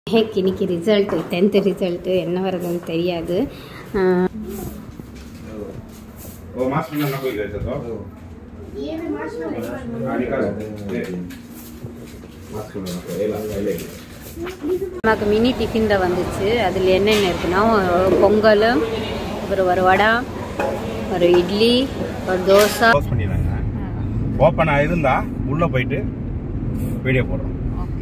Hack இன்னைக்கு result tenth result என்ன வருதுன்னு தெரியாது ஆஹ் ओ मास्क में ना कोई गए थे तो हाँ निकालो ले मास्क में ना कोई ला ले நமக்கு மினி டிஃபின் தான் வந்துச்சு அதில் என்னென்ன இருக்குன்னா ஒரு பொங்கல் அப்புறம் ஒரு வடை ஒரு இட்லி ஒரு தோசை க்ளோஸ் பண்ணிடுறாங்க ஓப்பன் ஆயிருந்தா உள்ள போயிட்டு வீடியோ போடுறோம்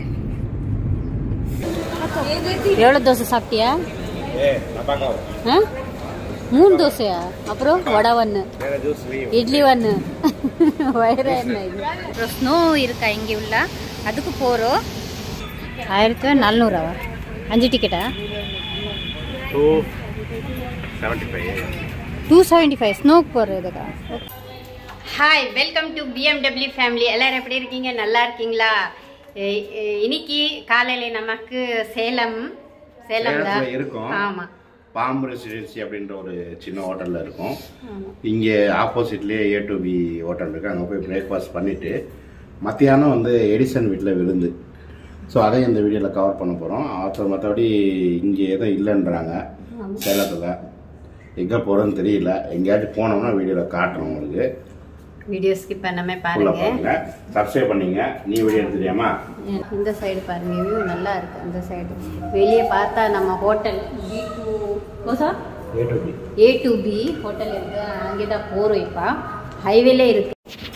எவ்வளோ தோசை சாப்பிட்டியா ஏ நப்பாக்கா ஆ மூணு தோசையா அப்புறம் வடை ஒன்று வேற ஜூஸ் லீவ் இட்லி ஒன்று வயிறு என்ன இது அப்புறம் ஸ்னோ இருக்கா இங்கே உள்ள அதுக்கு போகிறோம் ஆயிரத்தி நானூறாவா அஞ்சு டிக்கெட்டா two seventy five two seventy five ஸ்னோக்கு போகிறதுக்கா hi welcome to BMW family எல்லாரும் எப்படி இருக்கீங்க நல்லா இருக்கீங்களா எ- எ- இன்னைக்கு காலையில் நமக்கு சேலம் சேலம் சேலத்துல இருக்கோம். ஆமாம் பாம்பு ரெசிடென்சி அப்படின்ற ஒரு சின்ன ஹோட்டலில் இருக்கும் ஆமாம் இங்கே ஆப்போசிட்லேயே ஏ டு பி ஹோட்டல் இருக்குது அங்கே போய் பிரேக்ஃபாஸ்ட் பண்ணிவிட்டு மத்தியானம் வந்து எடிசன் வீட்டில் விருந்து ஸோ அதை இந்த வீடியோவில் கவர் பண்ண போகிறோம் அப்புறம் மற்றபடி இங்கே எதுவும் இல்லைன்றாங்க சேலத்தில் எங்கே போகிறோன்னு தெரியல எங்கேயாச்சும் போனோம்னா வீடியோவில் காட்டுறோம் உங்களுக்கு வீடியோ ஸ்கிப் பண்ணாம உள்ள பாருங்க பாருங்க சப்ஸ்கிரைப் பண்ணீங்க நீ வீடியோ எடுத்துட்டியாமா இந்த சைடு பாருங்க வியூ நல்லா இருக்கு அந்த சைடு வெளியே பார்த்தா நம்ம ஹோட்டல் பி டூ கோசா A to B A to B hotel இருக்கு அங்கே தான் போகிறோம் இப்போ ஹைவேல இருக்கு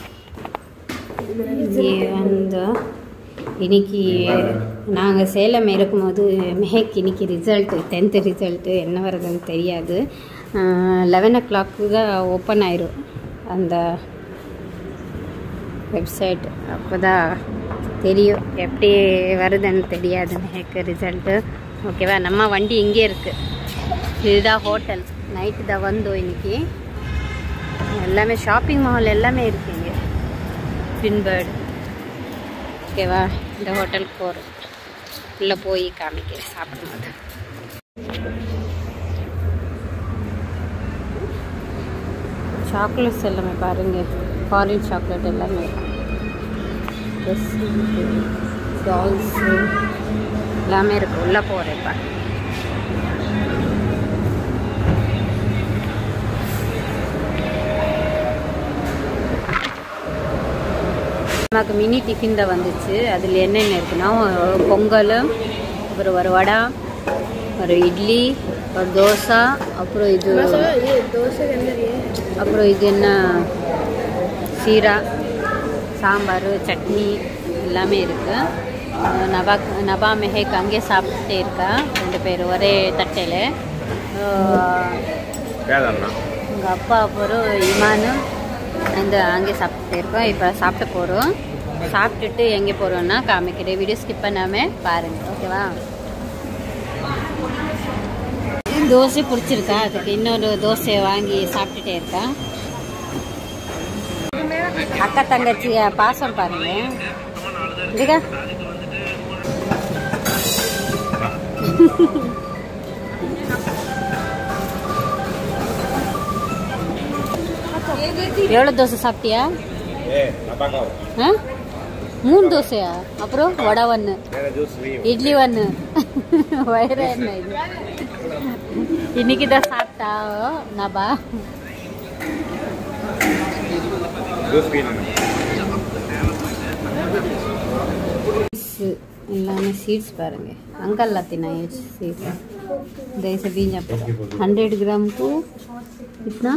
இது வந்து இன்னைக்கு நாங்கள் சேலம் இருக்கும்போது மெஹக் இன்னைக்கு ரிசல்ட்டு டென்த்து ரிசல்ட்டு என்ன வருதுன்னு தெரியாது லெவன் ஓ கிளாக்கு தான் ஓப்பன் ஆயிரும் அந்த வெப்சைட் அப்போ தான் தெரியும் எப்படி வருதுன்னு தெரியாது மெஹக்கு ரிசல்ட்டு ஓகேவா நம்ம வண்டி இங்கே இருக்குது இதுதான் ஹோட்டல் நைட்டு தான் வந்தோம் இன்னைக்கு எல்லாமே ஷாப்பிங் மால் எல்லாமே இருக்கு இங்கே பின்பேர்டு ஓகேவா இந்த ஹோட்டலுக்கு போகிறோம் உள்ளே போய் காமிக்கிறேன் சாப்பிடும்போது சாக்லேட்ஸ் எல்லாமே பாருங்க ஃபாரின் சாக்லேட் எல்லாமே ட்ரெஸ் டால்ஸு எல்லாமே இருக்கு உள்ளே போகிறேன் இப்போ நமக்கு மினி டிஃபின் தான் வந்துச்சு அதில் என்னென்ன இருக்குன்னா ஒரு பொங்கல் அப்புறம் ஒரு வடை ஒரு இட்லி ஒரு தோசை அப்புறம் இது அப்புறம் இது என்ன சீரா சாம்பார் சட்னி எல்லாமே இருக்கு அஹ் நபா நபா மெஹேக் அங்கே சாப்பிட்டே இருக்கா ரெண்டு பேர் ஒரே தட்டையில் வேதண்ணா எங்கள் அப்பா அப்புறம் இமானு அந்த அங்கே சாப்பிட்டு இருக்கோம் இப்போ சாப்பிட போகிறோம் சாப்பிட்டுட்டு எங்கே போகிறோம்னா காமிக்கிறேன் வீடியோ ஸ்கிப் பண்ணாமல் பாருங்கள் ஓகேவா தோசை பிடிச்சிருக்கா அதுக்கு இன்னொரு தோசையை வாங்கி சாப்பிட்டுட்டே இருக்கா அக்கா தங்கச்சி பாசம் பாருங்க இதுக்கா எவ்வளோ தோசை சாப்பிட்டியா ஏ நப்பாக்கா ஆ மூணு தோசையா அப்புறம் வடை ஒன்று வேற ஜூஸ் லீவ் இட்லி ஒன்று வயிறு என்ன இது இன்னைக்கு தான் சாப்பிட்டா நபா ஜூஸ் வேணும் எல்லாமே சீட்ஸ் பாருங்க अंकल लाती ना ये सीड्स जैसे बीज हंड्रेड ग्राम को कितना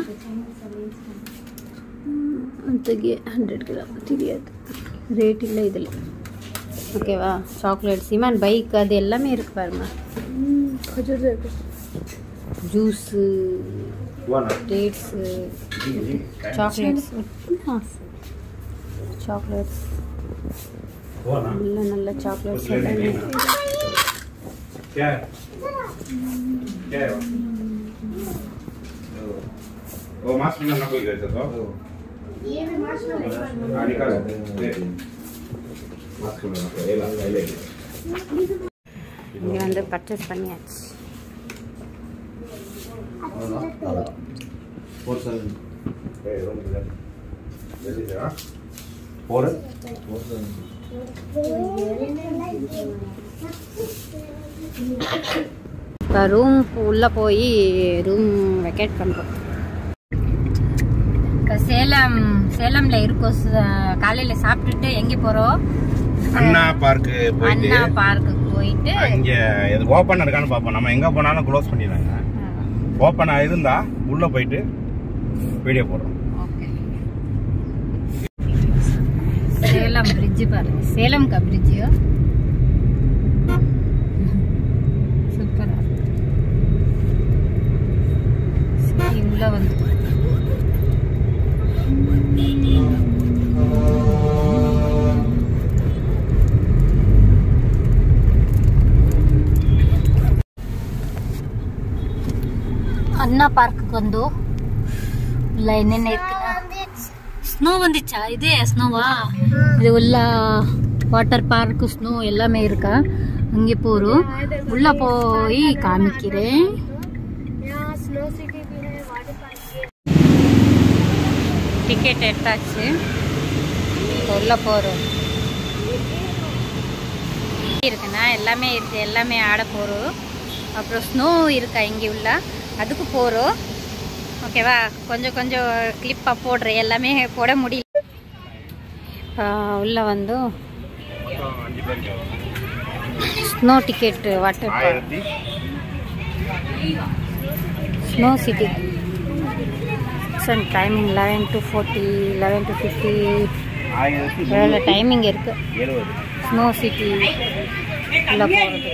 ಅಂತೆಗೆ ಹಂಡ್ರೆಡ್ ಗ್ರಾಮ್ ತಿಳಿயாது ரேட் இல்லை இதில் ஓகேவா சாக்லேட் சிமான் பைக் அது எல்லாமே இருக்கு பாருமா ஜூஸு வாண்ணா டேட்ஸு சாக்லேட்ஸ் சாக்லேட்ஸ் வாண்ணா நல்ல நல்ல சாக்லேட்ஸ் எல்லாமே क्या है क्या है वो मास्क में ना कोई गए थे तो हाँ निकालो ले मास्क में ना कोई ला ले இங்கே வந்து பர்ச்சேஸ் பண்ணியாச்சு फोर सेवन ए रूम ले ले ले हां फोर இப்போ ரூம் உள்ளே போய் ரூம் வெக்கேட் பண்ணுறோம் இப்போ சேலம் சேலமில் இருக்கோம் காலையில் சாப்பிட்டுட்டு எங்கே போகிறோம் அண்ணா பார்க்கு போயிட்டு அண்ணா பார்க்குக்கு போயிட்டு இங்க இது ஓப்பன் இருக்கான்னு பார்ப்போம் நம்ம எங்க போனாலும் க்ளோஸ் பண்ணிடுறாங்க ஓப்பனா இருந்தா உள்ள போயிட்டு வீடியோ போடுறோம் ஓகே சேலம் பிரிட்ஜ் பாருங்க சேலம்க்கா பிரிட்ஜு சூப்பரா சரி உள்ள வந்து அண்ணா பார்க்குக்கு வந்தோம் உள்ள என்னென்ன இருக்குன்னா ஸ்னோ வந்துச்சா இதே ஸ்னோவா இது உள்ள வாட்டர் பார்க் ஸ்னோ எல்லாமே இருக்கா அங்கே போகிறோம் உள்ள போய் காமிக்கிறேன் டிக்கெட் எடுத்தாச்சு இப்போ உள்ள போகிறோம் இருக்குண்ணா எல்லாமே இருக்கு எல்லாமே ஆட போகிறோம் அப்புறம் ஸ்னோ இருக்கா இங்கே உள்ள அதுக்கு போகிறோம் ஓகேவா கொஞ்சம் கொஞ்சம் கிளிப்பாக போடுறேன் எல்லாமே போட முடியல இப்போ உள்ள வந்து அஞ்சு பேருக்கு ஸ்னோ டிக்கெட் வாட்டர் பார்க் ஆயிரத்தி snow city timing eleven to forty eleven to fifty ஆயிரத்தி இவ்வளோ டைமிங் இருக்குது எழுபது ஸ்னோ சிட்டி உள்ள போகிறது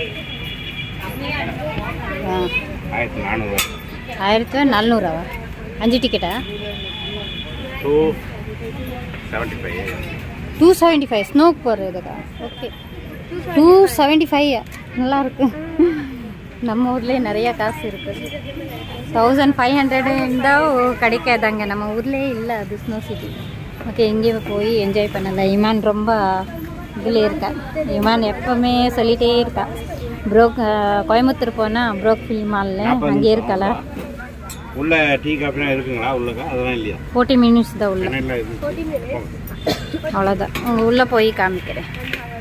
ஆ ஆயிரத்தி நானூறு ஆயிரத்தி நானூறாவா அஞ்சு டிக்கெட்டா two seventy five two seventy five ஸ்னோக்கு போகிறதுக்கா ஓகே டூ செவன்ட்டி ஃபைவ் நல்லா இருக்கு நம்ம ஊர்லேயே நிறைய காசு இருக்கு தௌசண்ட் ஃபைவ் ஹண்ட்ரட் இருந்தால் கிடைக்காதாங்க நம்ம ஊர்லேயே இல்லை அது ஸ்னோ சிட்டி ஓகே எங்கேயோ போய் என்ஜாய் பண்ணல இமான் ரொம்ப இதில் இருக்கா இமான் எப்பவுமே சொல்லிகிட்டே இருக்கா ப்ரோக் கோயம்புத்தூர் போனால் ப்ரோக் ஃபில் மாலில் அங்கே இருக்கல உள்ள டீ காஃபிலாம் இருக்குங்களா உள்ளக்கா அதெல்லாம் இல்லையா ஃபோர்ட்டி மினிட்ஸ் தான் உள்ள சென்னையில் இது அவ்வளோதான் உங்கள் உள்ளே போய் காமிக்கிறேன்